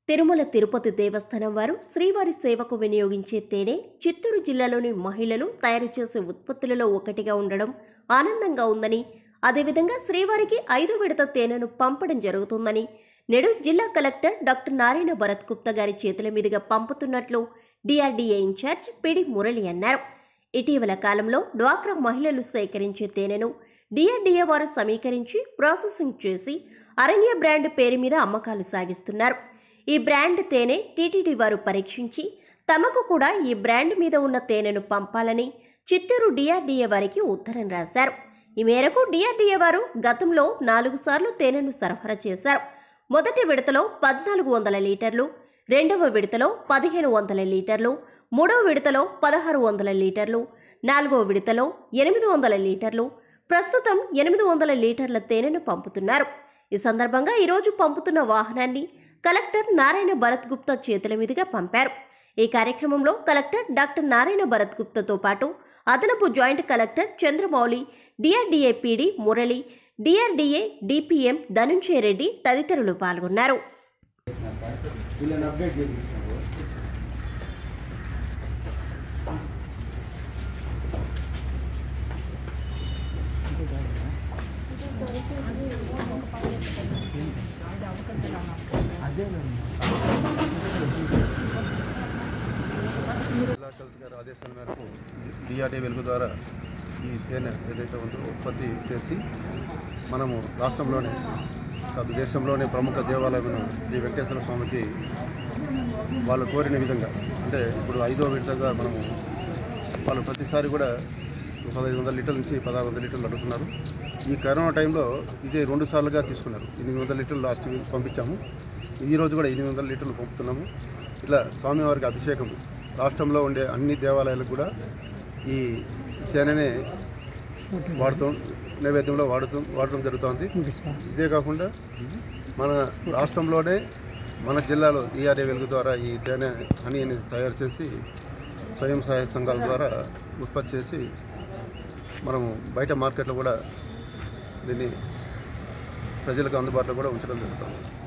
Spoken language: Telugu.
తిరుమల తిరుపతి దేవస్థానం వారు శ్రీవారి సేవకు వినియోగించే తేనె చిత్తూరు జిల్లాలోని మహిళలు తయారు చేసే ఉత్పత్తులలో ఒకటిగా ఉండడం ఆనందంగా ఉందని అదేవిధంగా శ్రీవారికి ఐదో విడత తేనెను పంపడం జరుగుతుందని నేడు జిల్లా కలెక్టర్ డాక్టర్ నారాయణ భరత్ గుప్తా గారి చేతుల మీదుగా పంపుతున్నట్లు డిఆర్డీఏ ఇన్ఛార్జ్ పిడి మురళి అన్నారు ఇటీవల కాలంలో డ్వాక్రా మహిళలు సేకరించే తేనెను డిఆర్డీఏ వారు సమీకరించి ప్రాసెసింగ్ చేసి అరణ్య బ్రాండ్ పేరు మీద అమ్మకాలు సాగిస్తున్నారు ఈ బ్రాండ్ తేనె టీటీడీ వారు పరీక్షించి తమకు కూడా ఈ బ్రాండ్ మీద ఉన్న తేనెను పంపాలని చిత్తూరు డిఆర్డీఏ వారికి ఉత్తరం రాశారు ఈ మేరకు డిఆర్డీఏ వారు గతంలో నాలుగు సార్లు తేనెను సరఫరా చేశారు మొదటి విడతలో పద్నాలుగు వందల లీటర్లు రెండవ విడతలో పదిహేను వందల లీటర్లు మూడవ విడతలో పదహారు వందల లీటర్లు నాలుగవ విడతలో ఎనిమిది వందల లీటర్లు ప్రస్తుతం ఎనిమిది వందల లీటర్ల తేనెను పంపుతున్నారు ఈ సందర్భంగా ఈరోజు పంపుతున్న వాహనాన్ని కలెక్టర్ నారాయణ భరత్ గుప్తా చేతుల మీదుగా పంపారు ఈ కార్యక్రమంలో కలెక్టర్ డాక్టర్ నారాయణ భరత్ గుప్తాతో పాటు అదనపు joint collector Chandramouli DRDA PD Murali DRDA DPM Dhananjaya Reddy తదితరులు పాల్గొన్నారు వీళ్ళని అప్డేట్ చేయించారు జిల్లా కలెక్టర్ గారి ఆదేశాల మేరకు డిఆర్డీ వెలుగు ద్వారా ఈ తేనె ఏదైతే ఉందో ఉత్పత్తి చేసి మనము రాష్ట్రంలోనే కాదు దేశంలోనే ప్రముఖ దేవాలయమైన శ్రీ వెంకటేశ్వర స్వామికి వాళ్ళు కోరిన విధంగా అంటే ఇప్పుడు ఐదో విడతగా మనము వాళ్ళు ప్రతిసారి కూడా పదహైదు వందల లీటర్ల నుంచి పదహారు వందల లీటర్లు అడుగుతున్నారు ఈ కరోనా టైంలో ఇదే రెండు సార్లుగా తీసుకున్నారు ఎనిమిది వందల లీటర్లు లాస్ట్ వీక్ పంపించాము ఈ రోజు కూడా ఎనిమిది వందల లీటర్లు పంపుతున్నాము ఇట్లా స్వామివారికి అభిషేకం రాష్ట్రంలో ఉండే అన్ని దేవాలయాలకు కూడా ఈ తేనెనే వాడుతూ నైవేద్యంలో వాడుతూ వాడటం జరుగుతుంది ఇదే కాకుండా మన రాష్ట్రంలోనే మన జిల్లాలో ఈఆర్ఏ వెలుగు ద్వారా ఈ తేనె హనీ అనేది తయారు చేసి స్వయం సహాయ సంఘాల ద్వారా ఉత్పత్తి చేసి మనము బయట మార్కెట్లో కూడా దీన్ని ప్రజలకు అందుబాటులో కూడా ఉంచడం జరుగుతుంది